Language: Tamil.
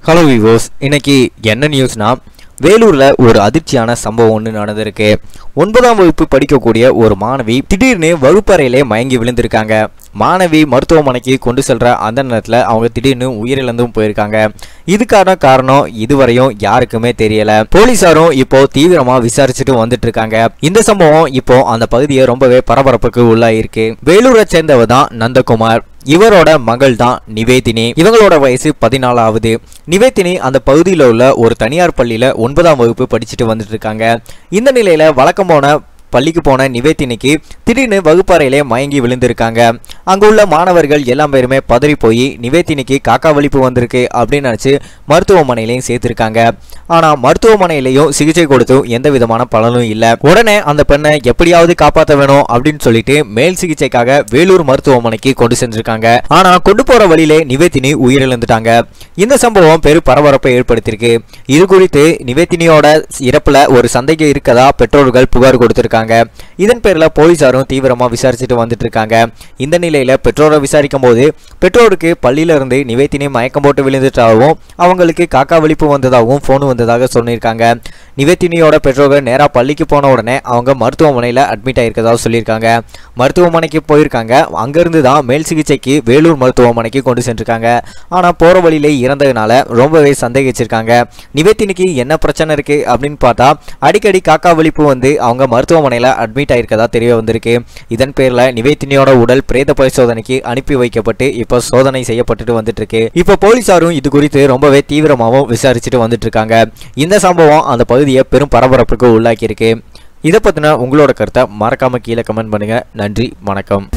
ஹலோ விவோஸ் இன்னைக்கு என்ன நியூஸ்னா வேலூர்ல ஒரு அதிர்ச்சியான சம்பவம் ஒன்று நடந்திருக்கு ஒன்பதாம் வகுப்பு படிக்கக்கூடிய ஒரு மாணவி திடீர்னு வகுப்பறையிலே மயங்கி விழுந்திருக்காங்க மாணவி மருத்துவமனைக்கு கொண்டு செல்ற அந்த நேரத்தில் அவங்க திடீர்னு உயிரிழந்தும் போயிருக்காங்க இதுக்கான காரணம் இதுவரையும் யாருக்குமே தெரியல போலீசாரும் இப்போ தீவிரமா விசாரிச்சுட்டு வந்துட்டு இருக்காங்க இந்த சம்பவம் இப்போ அந்த பகுதியை ரொம்பவே பரபரப்புக்கு உள்ளாயிருக்கு வேலூரை சேர்ந்தவர் தான் நந்தகுமார் இவரோட மகள் தான் நிவேதினி இவங்களோட வயசு பதினாலாவது நிவேதினி அந்த பகுதியில் உள்ள ஒரு தனியார் பள்ளியில ஒன்பதாம் வகுப்பு படிச்சுட்டு வந்துட்டு இருக்காங்க இந்த நிலையில வழக்கம் போன பள்ளிக்கு போன நிவேதினிக்கு திடீர்னு வகுப்பறையிலே மயங்கி விழுந்திருக்காங்க அங்குள்ள மாணவர்கள் எல்லா பேருமே பதறி போய் நிவேதினிக்கு காக்கா வலிப்பு வந்திருக்கு அப்படின்னு நினச்சி மருத்துவமனையிலையும் சேர்த்திருக்காங்க ஆனால் மருத்துவமனையிலையும் சிகிச்சை கொடுத்தும் எந்த விதமான பலனும் இல்லை உடனே அந்த பெண்ணை எப்படியாவது காப்பாற்ற வேணும் அப்படின்னு சொல்லிட்டு மேல் சிகிச்சைக்காக வேலூர் மருத்துவமனைக்கு கொண்டு சென்றிருக்காங்க ஆனால் கொண்டு போற வழியிலே நிவேதினி உயிரிழந்துட்டாங்க இந்த சம்பவம் பெரும் பரபரப்பை ஏற்படுத்தியிருக்கு இது குறித்து நிவேதினியோட இறப்புல ஒரு சந்தேகம் இருக்கதா பெற்றோர்கள் புகார் கொடுத்திருக்காங்க இதன் பேர்ல போலீசாரும் தீவிரமா விசாரிச்சுட்டு வந்துட்டு இருக்காங்க இந்த நிலையில பெற்றோரை விசாரிக்கும் போது பெற்றோருக்கு பள்ளியில இருந்து நிவேதினி மயக்கம் போட்டு விழுந்துட்டாகவும் அவங்களுக்கு காக்கா வலிப்பு வந்ததாகவும் போன் வந்ததாக சொல்லியிருக்காங்க நிவேதினியோட பெற்றோர்கள் நேரா பள்ளிக்கு போன உடனே அவங்க மருத்துவமனையில அட்மிட் ஆயிருக்கதாக சொல்லியிருக்காங்க மருத்துவமனைக்கு போயிருக்காங்க அங்கிருந்து தான் மேல் சிகிச்சைக்கு வேலூர் மருத்துவமனைக்கு கொண்டு சென்றிருக்காங்க ஆனா போற வழியிலே இறந்ததுனால ரொம்பவே சந்தேகிச்சிருக்காங்க நிவேதினிக்கு என்ன பிரச்சனை இருக்கு அப்படின்னு பார்த்தா அடிக்கடி காக்கா வலிப்பு வந்து அவங்க மருத்துவமனையில அட்மிட் ஆயிருக்கதா தெரிய வந்திருக்கு இதன் பேர்ல நிவேதினியோட உடல் பிரேத பரிசோதனைக்கு அனுப்பி வைக்கப்பட்டு இப்போ சோதனை செய்யப்பட்டுட்டு வந்துட்டு இருக்கு இப்போ போலீசாரும் இது குறித்து ரொம்பவே தீவிரமாகவும் விசாரிச்சுட்டு வந்துட்டு இருக்காங்க இந்த சம்பவம் அந்த பகுதியை பெரும் பரபரப்புக்கு உள்ளாக்கி இருக்கு இதை பத்தின உங்களோட கருத்தை மறக்காம கீழே கமெண்ட் பண்ணுங்க நன்றி வணக்கம்